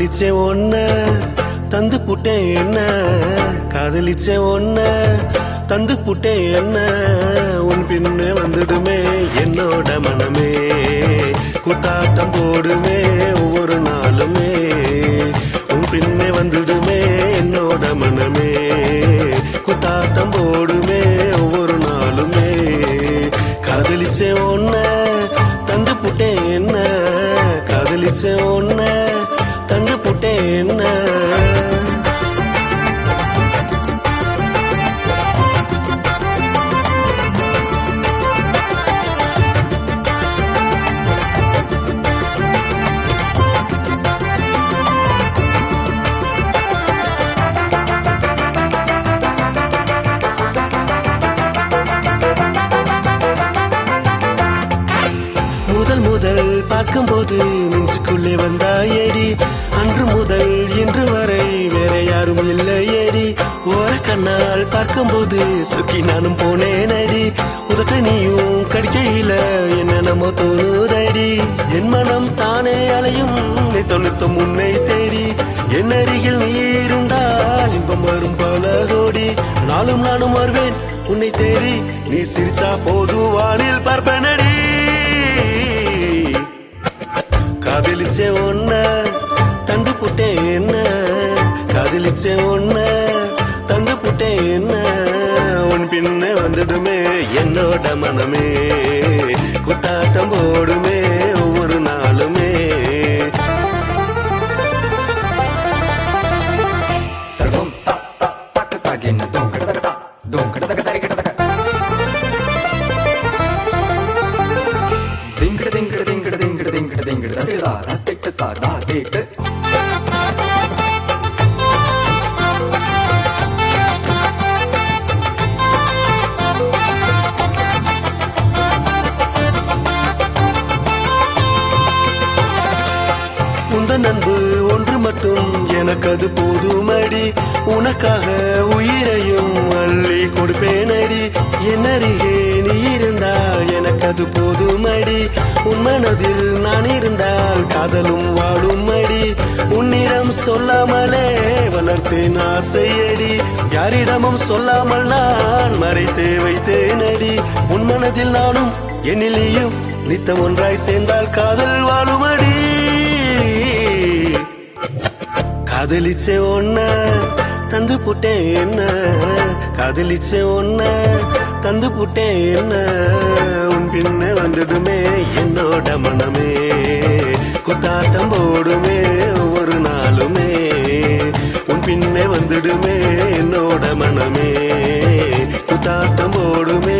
காதலிச்சே ஒன்ன தந்து புட்டேன் என்ன காதலிச்சே ஒன்ன தந்து புட்டேன் என்ன உன் பின்னே வந்துடுமே என்னோட மனமே குத்தாட்டம் போடுமே ஒவ்வொரு நாளுமே உன் பின்னே வந்துடுமே என்னோட மனமே குத்தாட்டம் போடுமே ஒவ்வொரு நாளுமே காதலிச்சே ஒன்ன தந்து புட்டேன் என்ன காதலிச்சே ஒன்ன தந்து புட்டேன் என்ன முதல் முதல் பார்க்கும்போது நெஞ்சுக்குள்ளே வந்தாயேடி அன்று முதல் இன்று வரை வேற யாரும் இல்லையேடி ஓர கண்ணால் பார்க்கும்போது சுக்கி நானும் போனேன் அடி உதட்ட நீயும் கடிக்கையில என்ன நம்ம தோணுதடி என் மனம் தானே அலையும் தொண்ணூத்தம் முன்னை தேடி என் அருகில் நீ இருந்தால் இன்பம் வரும் பல கோடி நாளும் நானும் வருவேன் உன்னை தேடி நீ சிரிச்சா போது வானில் பார்ப்பனடி காதலிச்சே ஒன்ன தந்து புட்டேன் என்ன காதலிச்சே ஒன்ன தந்து புட்டேன் என்ன உன் பின்ன வந்துடுமே என்னோட மனமே குத்தாட்டம் போடுமே ஒவ்வொரு நாளுமே தரகம் தா தா தக்க தாகின்னு தோம் கிடதக தா தோம் கிடதக தரி கிடதக திங்கிட திங்கிட திங்கிட திங்கிட திங்கிட திங்கிட தசிதா தத்திட்டு தா தா கேட்டு உந்தன் அன்பு ஒன்று மட்டும் எனக்கு அது போதுமடி உனக்காக உயிரையும் அள்ளி கொடுப்பேனடி என் அருகே நீ இருந்தால் எனக்கு அது போதுமடி உன் மனதில் நான் இருந்தால் காதலும் வாழும் அடி உன்னிடம் சொல்லாமலே வளர்த்தேன் ஆசையடி யாரிடமும் சொல்லாமல் நான் மறைத்தே வைத்தேனடி உன் மனதில் நானும் என்னில் நீயும் நித்தம் ஒன்றாய் சேர்ந்தால் காதல் வாழுமடி காதலிச்சே ஒன்ன தந்து புட்டேன் என்ன காதலிச்சே ஒன்ன தந்து புட்டேன் என்ன உன் பின்ன வந்துடுமே என்னோட மனமே குத்தாட்டம் போடுமே ஒவ்வொரு நாளுமே உன் பின்னே வந்துடுமே என்னோட மனமே குத்தாட்டம் போடுமே